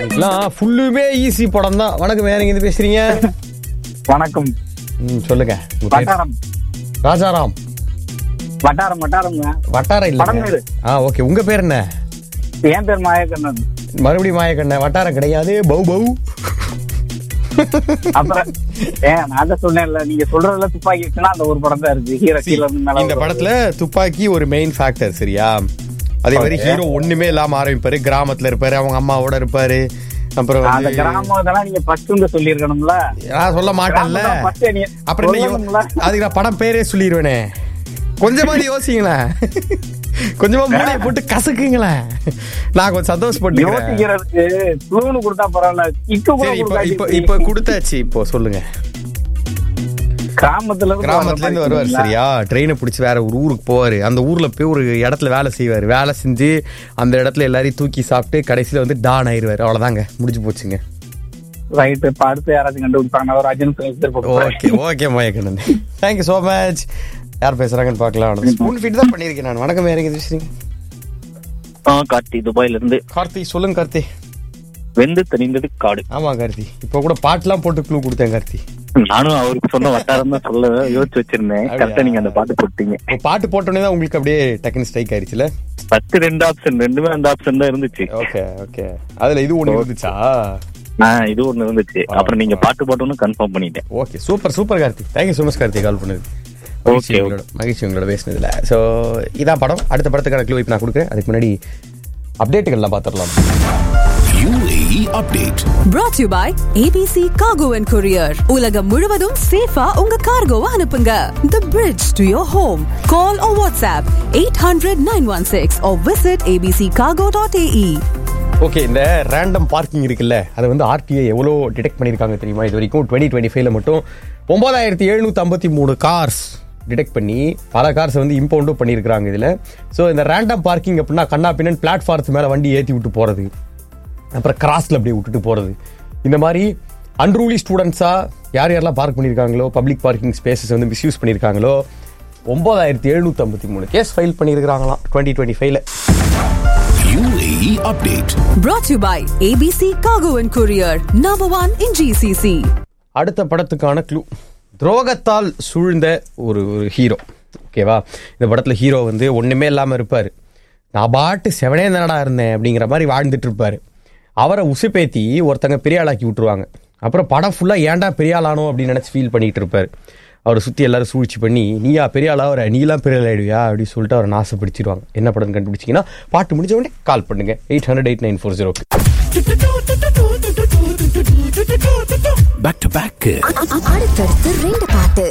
இதெல்லாம் ஃபுல்லுமே ஈஸி படம் தான் வணக்கம் வேற எங்க பேசுறீங்க வணக்கம் ம், சொல்லுங்க உங்க பேர்? வட்டாரம் ராஜாராம் வட்டாரம் வட்டாரம்ங்க வட்டாரம் படம் இல்ல பேரு. ஆ ஓகே உங்க பேர் என்ன என் பேர் மாயக்கண்ணன் மறுபடியும் மாயக்கண்ண வட்டாரம் கிடையாது பௌ பௌ அப்புறம் ஏன் நான் தான் சொன்னேன்ல நீங்க சொல்றதுல துப்பாக்கி இருக்குன்னா அந்த ஒரு படம் தான் இருக்கு ஹீரோ கீழ இருந்து மேல இந்த வருவாரு. படத்துல துப்பாக்கி ஒரு மெயின் ஃபேக்டர் சரியா அதே மாதிரி Okay. ஹீரோ ஒண்ணுமே இல்லாம ஆரம்பிப்பாரு கிராமத்துல இருப்பாரு அவங்க அம்மாவோட இருப்பாரு அப்புறம் அந்த வந்து கிராமம் இதெல்லாம் நீங்க ஃபர்ஸ்ட் வந்து சொல்லிருக்கணும்ல நான் சொல்ல மாட்டேன்ல கிராமம் தான் first நீ அப்புறம் என்ன யோ- சொல்லணும்ல. அதுக்கு நான் படம் பேரே சொல்லிடுவேனே கொஞ்சமா யோசிங்களேன் கொஞ்சமா மூளையை போட்டு கசக்குங்களேன் நான் கொஞ்சம் சந்தோஷப்பட்டுக்கிறேன் யோசிக்கிறதுக்கு க்ளூன்னு கொடுத்தா பரவாயில்ல இக்கு கூட சரி இப்போ இப்போ கொடுக்காட்டி இப்போ கொடுத்தாச்சு இப்போ சொல்லுங்க கிராமத்துல இருந்து கிராமத்துல இருந்து வர்ற வருவார் மாதிரி சரியா ட்ரெயினை பிடிச்சி வேற ஒரு ஊருக்கு போவாரு அந்த ஊர்ல போய் ஒரு இடத்துல வேலை செய்வார் வேலை செஞ்சு அந்த இடத்துல எல்லாரையும் தூக்கி சாப்பிட்டு கடைசியில வந்து டான் ஆயிருவாரு அவ்வளவுதாங்க முடிஞ்சு போச்சுங்க ரைட் இப்ப அடுத்து யாராச்சும் கண்டுபிடிப்பாங்க நான் ஒரு அஜன் பேர் ஓகே ஓகே மயக்கண்ணன் தேங்க்யூ ஸோ மச் யார் பேசுறாங்கன்னு பார்க்கலாம் ஸ்பூன் ஃபீட் தான் பண்ணியிருக்கேன் நான் வணக்கம் வேற எங்க பேசுறீங்க ஆ கார்த்தி துபாயில இருந்து கார்த்தி சொல்லுங்க கார்த்தி வெந்து தணிந்தது காடு ஆமா கார்த்தி இப்போ கூட பாட்டுலாம் போட்டு க்ளூ கொடுத்தேன் கார்த்தி நானும் அவருக்கு சொன்ன வட்டாரம் தான் சொல்ல யோசிச்சு வச்சிருந்தேன் அப்படியா? கரெக்டா நீங்க அந்த பாட்டு போட்டீங்க இப்போ பாட்டு போட்டோன்னே தான் உங்களுக்கு அப்படியே டக்குன்னு ஸ்ட்ரைக் ஆயிடுச்சுல ஃபர்ஸ்ட் ரெண்டு ஆப்ஷன் ரெண்டுமே அந்த ஆப்ஷன் தான் இருந்துச்சு ஓகே ஓகே அதுல இது ஒண்ணு இருந்துச்சா ஆ இது ஒண்ணு இருந்துச்சு அப்புறம் நீங்க பாட்டு போட்டோன்னு கன்ஃபார்ம் பண்ணிட்டேன் okay super super Karthi thank you so much Karthi call பண்ணது மகிழ்ச்சி Okay, உங்களோட மகிழ்ச்சி உங்களோட பேசினதுல ஸோ இதான் படம் அடுத்த படத்துக்கான க்ளூ இப்போ நான் கொடுக்குறேன் அதுக்கு முன்னாடி அப்டேட்டுகள்லாம் பார்த்துடலாம் UAE update. brought to you by ABC Cargo and Courier. உலகம் முழுவதும் சேஃபா உங்க கார்கோவை அனுப்புங்க. The bridge to your home. Call or WhatsApp 800-916 or visit abccargo.ae. Okay இந்த ரேண்டம் பார்க்கிங் இருக்குல்ல அதை வந்து ஆர்டிஐ எவ்வளோ டிடெக்ட் பண்ணியிருக்காங்க தெரியுமா இது வரைக்கும் டுவெண்ட்டி டுவெண்ட்டி ஃபைவ்ல மட்டும் ஒன்பதாயிரத்தி எழுநூத்தி ஐம்பத்தி மூணு கார்ஸ் டிடெக்ட் பண்ணி பல கார்ஸ் வந்து இம்பவுண்டும் பண்ணியிருக்காங்க இதில் ஸோ இந்த ரேண்டம் பார்க்கிங் அப்படின்னா கண்ணா பின்னன் பிளாட்ஃபார்ம்ஸ் மேலே வண்டி ஏற்றி விட்டு போகிறது அப்புறம் கிராஸ்ல அப்படியே விட்டுட்டு போகிறது இந்த மாதிரி அன்ரூலி ஸ்டூடெண்ட்ஸாக யார் யாரெல்லாம் பார்க் பண்ணியிருக்காங்களோ பப்ளிக் பார்க்கிங் ஸ்பேசஸ் வந்து மிஸ்யூஸ் பண்ணியிருக்காங்களோ ஒன்பதாயிரத்தி எழுநூத்தி ஐம்பத்தி மூணு கேஸ் ஃபைல் பண்ணியிருக்காங்களாம் டுவெண்ட்டி டுவெண்ட்டி ஃபைவ்ல UAE update. Brought to you by ABC Cargo and Courier. Number one in GCC. அடுத்த படத்துக்கான க்ளூ துரோகத்தால் சூழ்ந்த ஒரு ஒரு ஹீரோ ஓகேவா இந்த படத்துல ஹீரோ வந்து ஒண்ணுமே இல்லாம இருப்பாரு நான் பாட்டு செவனே தானடா இருந்தேன் அப்படிங்கிற மாதிரி வாழ்ந்துட்டு இருப்பாரு அவரை உசுப்பேத்தி ஒருத்தங்க பெரிய ஆளாக்கி விட்டுருவாங்க அப்புறம் படம் ஃபுல்லா ஏன்டா பெரிய ஆளானோ அப்படின்னு நினைச்சு ஃபீல் பண்ணிட்டு இருப்பாரு அவரை சுத்தி எல்லாரும் சூழ்ச்சி பண்ணி நீயா பெரிய ஆளா வர நீலாம் பெரிய ஆளாயிடுவியா அப்படின்னு சொல்லிட்டு அவரை நாசப்பிடிச்சிருவாங்க என்ன படம் கண்டுபிடிச்சிங்கன்னா பாட்டு முடிஞ்ச உடனே கால் பண்ணுங்க eight hundred eight nine four zero Back to back. அடுத்தடுத்து ரெண்டு பாட்டு